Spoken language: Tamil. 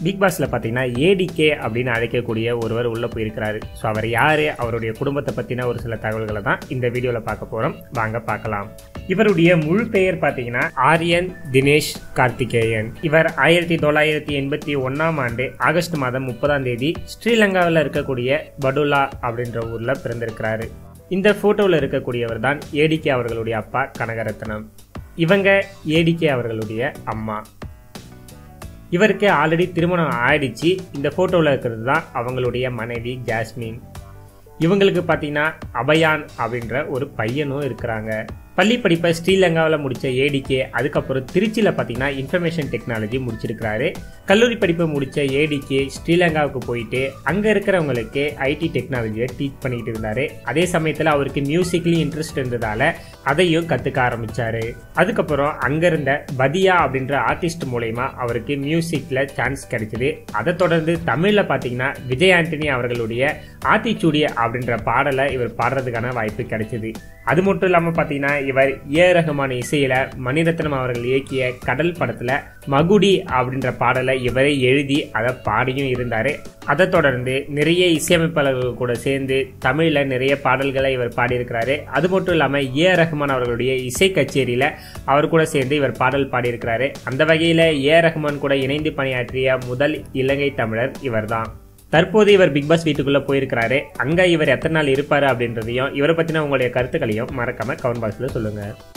பிக் பாஸ்ல பார்த்தீங்கன்னா ஏடிகே அப்படின்னு அழைக்கக்கூடிய ஒருவர் உள்ள போயிருக்கிறாரு ஸோ அவர் யாரு அவருடைய குடும்பத்தை பத்தின ஒரு சில தகவல்களை தான் இந்த வீடியோல பார்க்க போறோம் வாங்க பார்க்கலாம் இவருடைய முழு பெயர் பார்த்தீங்கன்னா ஆரியன் தினேஷ் கார்த்திகேயன் இவர் ஆயிரத்தி தொள்ளாயிரத்தி எண்பத்தி ஒன்னாம் ஆண்டு ஆகஸ்ட் மாதம் முப்பதாம் தேதி ஸ்ரீலங்காவில் இருக்கக்கூடிய படுலா அப்படின்ற ஊர்ல பிறந்திருக்கிறாரு இந்த போட்டோவில் இருக்கக்கூடியவர் தான் ஏடிகே அவர்களுடைய அப்பா கனகரத்னம் இவங்க ஏடிகே அவர்களுடைய அம்மா இவருக்கு ஆல்ரெடி திருமணம் ஆயிடுச்சு இந்த ஃபோட்டோவில் இருக்கிறது தான் அவங்களுடைய மனைவி ஜாஸ்மின் இவங்களுக்கு பார்த்தீங்கன்னா அபயான் அப்படின்ற ஒரு பையனும் இருக்கிறாங்க பள்ளி படிப்பை ஸ்ரீலங்காவில் முடித்த ஏடிகே அதுக்கப்புறம் திருச்சியில் பார்த்தீங்கன்னா இன்ஃபர்மேஷன் டெக்னாலஜி முடிச்சிருக்கிறாரு கல்லூரி படிப்பை முடித்த ஏடிகே ஸ்ரீலங்காவுக்கு போயிட்டு அங்கே இருக்கிறவங்களுக்கு ஐடி டெக்னாலஜியை டீச் பண்ணிக்கிட்டு இருந்தார் அதே சமயத்தில் அவருக்கு மியூசிக்லேயும் இன்ட்ரெஸ்ட் இருந்ததால் அதையும் கற்றுக்க ஆரம்பித்தார் அதுக்கப்புறம் அங்கே இருந்த பதியா அப்படின்ற ஆர்டிஸ்ட் மூலயமா அவருக்கு மியூசிக்கில் சான்ஸ் கிடைச்சிது அதை தொடர்ந்து தமிழில் பார்த்தீங்கன்னா விஜய் ஆண்டனி அவர்களுடைய ஆத்திச்சூடி அப்படின்ற பாடலை இவர் பாடுறதுக்கான வாய்ப்பு கிடைச்சிது அது மட்டும் இல்லாமல் பார்த்தீங்கன்னா இவர் ஏ ரஹ்மான் இசையில மணிரத்னம் அவர்கள் இயக்கிய கடல் படத்துல மகுடி அப்படின்ற பாடலை இவரை எழுதி அதை பாடியும் இருந்தாரு அதை தொடர்ந்து நிறைய இசையமைப்பாளர்கள் கூட சேர்ந்து தமிழ்ல நிறைய பாடல்களை இவர் பாடியிருக்கிறாரு அது மட்டும் இல்லாம ஏ ரஹ்மான் அவர்களுடைய இசை கச்சேரியில அவர் கூட சேர்ந்து இவர் பாடல் பாடியிருக்கிறாரு அந்த வகையில ஏ ரஹ்மான் கூட இணைந்து பணியாற்றிய முதல் இலங்கை தமிழர் இவர்தான் தற்போது இவர் பிக் பாஸ் வீட்டுக்குள்ள போயிருக்கிறாரு அங்க இவர் எத்தனை நாள் இருப்பாரு அப்படின்றதையும் இவரை பத்தின உங்களுடைய கருத்துக்களையும் மறக்காம கமெண்ட் பாக்ஸ்ல சொல்லுங்க